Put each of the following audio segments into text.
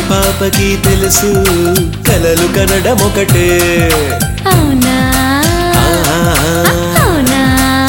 పాపకి తెలుసు కలలు కనడం ఒకటే అవునా ఆ, అవునా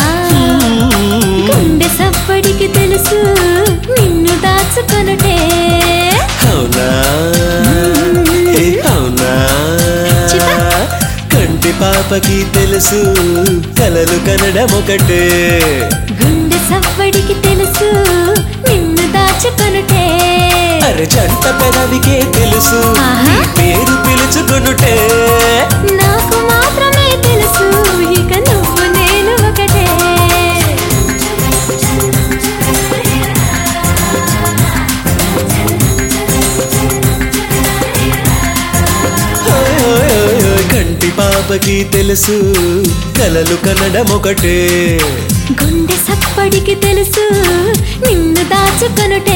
గుండె సప్పడికి తెలుసు నిన్ను దాచుకొనుటే అవునా ఏ అవునా చిపా. కంటి పాపకి తెలుసు కలలు కనడం ఒకటే గుండె సప్పడికి తెలుసు నిన్ను దాచుకొనుటే అరే జంట పెదవికే తెలుసు ఆహా. నీ పేరు పిలుచుకొనుటే నాకు మాత్రమే తెలుసు ఇక నువ్వు నేను ఒకటే ఓయ్ ఓయ్ ఓయ్ ఓయ్ కంటి పాపకి తెలుసు కలలు కనడం ఒకటే గుండె సప్పడికి తెలుసు నిన్ను దాచుకొనుటే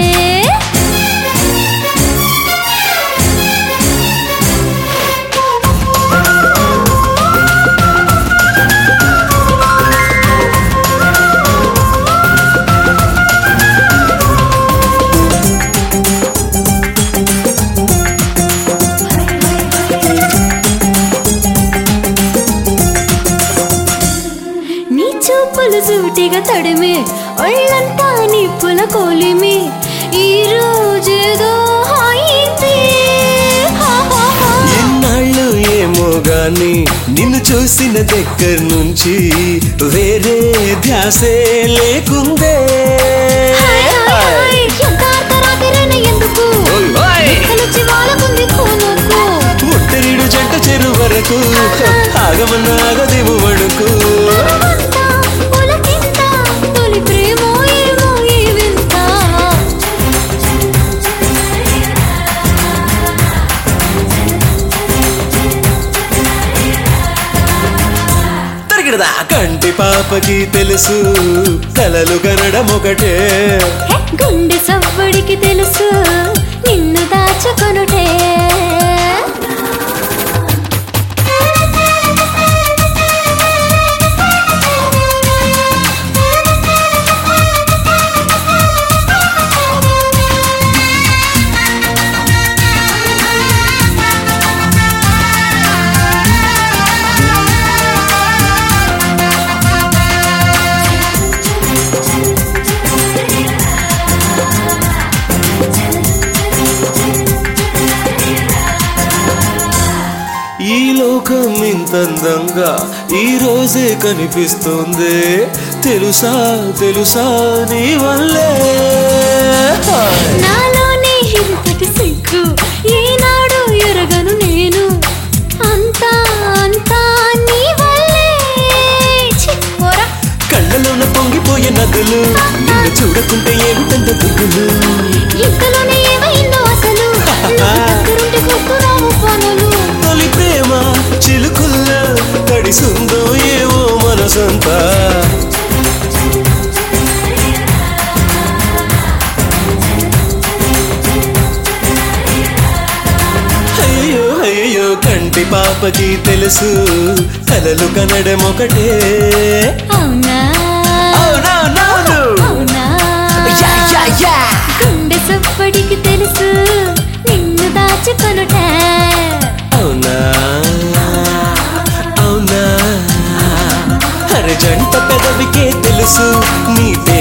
నీ చూపులు సూటిగా తడిమే ఒళ్ళంతా నిప్పుల కోలిమి ఈ రోజేదో హాయింది హా, హా, హా. ఎన్నాళ్ళు ఏమో గాని నిన్ను చూసిన దగ్గర నుంచి వేరే ధ్యాసే లేకుందే హాయ్, హాయ్, హాయ్. ఎంత అర్ధరాత్రైన ఎందుకు ఓయ్, ఓయ్. కలిసి వాళ్ళకుంది కూనుకు ముట్టరిడు జంట చెరు వరకు ఆగమన్న ఆగదేవు వణుకు మనమంతా పులకింత, తొలి ప్రేమో ఏమో ఈ వింత. తరిగిడదా కంటి పాపకి తెలుసు కలలు కనడం ఒకటే హే, గుండె సవ్వడికి తెలుసు నిన్ను దాచుకొనుటే ఈ లోకం ఇంత అందంగా ఈ రోజే కనిపిస్తుంది తెలుసా తెలుసా నీ వల్లే హాయ్. నాలోనే ఇంతటి సిగ్గు ఈనాడు ఎరగను నేను అంతా అంతా నీ వల్లే ఛీ, పోరా. కళ్ళలోన పొంగిపోయే నదులు నిన్ను చూడకుంటే ఏమిటంత దిగులు ఇంతలోనే ఏమైందో అసలు నువ్వు దగ్గరుంటే గుర్తురావు పనులు తొలి ప్రేమ చిలుకుల్లో తడిసుందో ఏవో మనసంతా అయ్యో అయ్యో కంటి పాపకి తెలుసు కలలు కనడం ఒకటే అవునా అవునవునవును. అవునా యా, యా, యా. గుండె సప్పడికి తెలుసు నిన్ను దాచుకొనుట అవునా అవునా అరే జంట పెదవికే తెలుసు నీ